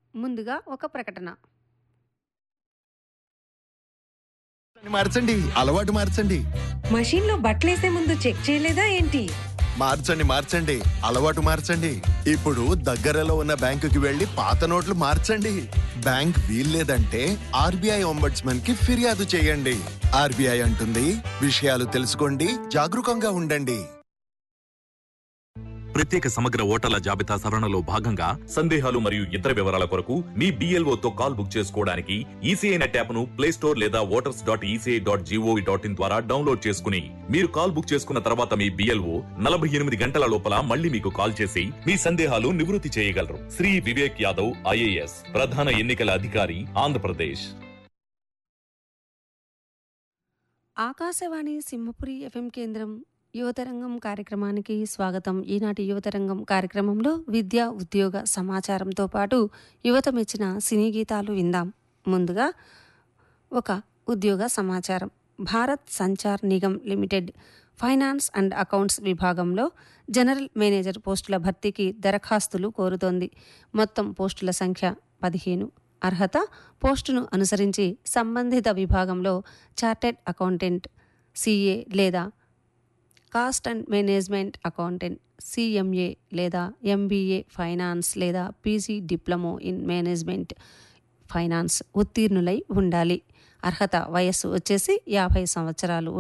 ముందుగా ఒక ప్రకటన మార్చండి అలవాటు మార్చండి మషీన్లో బట్టలేసే ముందు చెక్ చేయలేదా ఏంటి మార్చండి మార్చండి అలవాటు మార్చండి ఇప్పుడు దగ్గరలో ఉన్న బ్యాంకుకి వెళ్లి పాత నోట్లు మార్చండి బ్యాంక్ వీల్లేదంటే ఆర్బీఐ ఒంబడ్స్మన్ కి ఫిర్యాదు చేయండి ఆర్బీఐ అంటుంది విషయాలు తెలుసుకోండి జాగరూకంగా ఉండండి ప్రత్యేక సమగ్ర ఓటర్ల జాబితా సవరణలో భాగంగా సందేహాలు మరియు ఇతర వివరాల కొరకు మీ BLO తో కాల్ బుక్ చేసుకోవడానికి ఈసీఐ నెట్ యాప్ ను ప్లే స్టోర్ లేదా voters dot ECI dot G O V dot in ద్వారా డౌన్లోడ్ చేసుకుని మీరు కాల్ బుక్ చేసుకున్న తర్వాత మీ బిఎల్ఓ నలభై ఎనిమిది గంటల లోపల మళ్ళీ మీకు కాల్ చేసి మీ సందేహాలు నివృత్తి చేయగలరు శ్రీ వివేక్ యాదవ్ ఐఏఎస్ ప్రధాన ఎన్నికల అధికారి ఆంధ్రప్రదేశ్ ఆకాశవాణి సింహపురి ఎఫ్ఎం కేంద్రం యువతరంగం కార్యక్రమానికి స్వాగతం ఈనాటి యువతరంగం కార్యక్రమంలో విద్య ఉద్యోగ సమాచారంతో పాటు యువత మెచ్చిన సినీ గీతాలు విందాం ముందుగా ఒక ఉద్యోగ సమాచారం Bharat Sanchar Nigam limited finance and accounts విభాగంలో జనరల్ మేనేజర్ పోస్టుల భర్తీకి దరఖాస్తులు కోరుతోంది మొత్తం పోస్టుల సంఖ్య పదిహేను అర్హత పోస్టును అనుసరించి సంబంధిత విభాగంలో చార్టెడ్ అకౌంటెంట్ సిఏ లేదా cost and management accountant CMA లేదా ఎంబీఏ ఫైనాన్స్ లేదా PG diploma in management finance ఉత్తీర్ణులై ఉండాలి అర్హత వయస్సు వచ్చేసి యాభై సంవత్సరాలు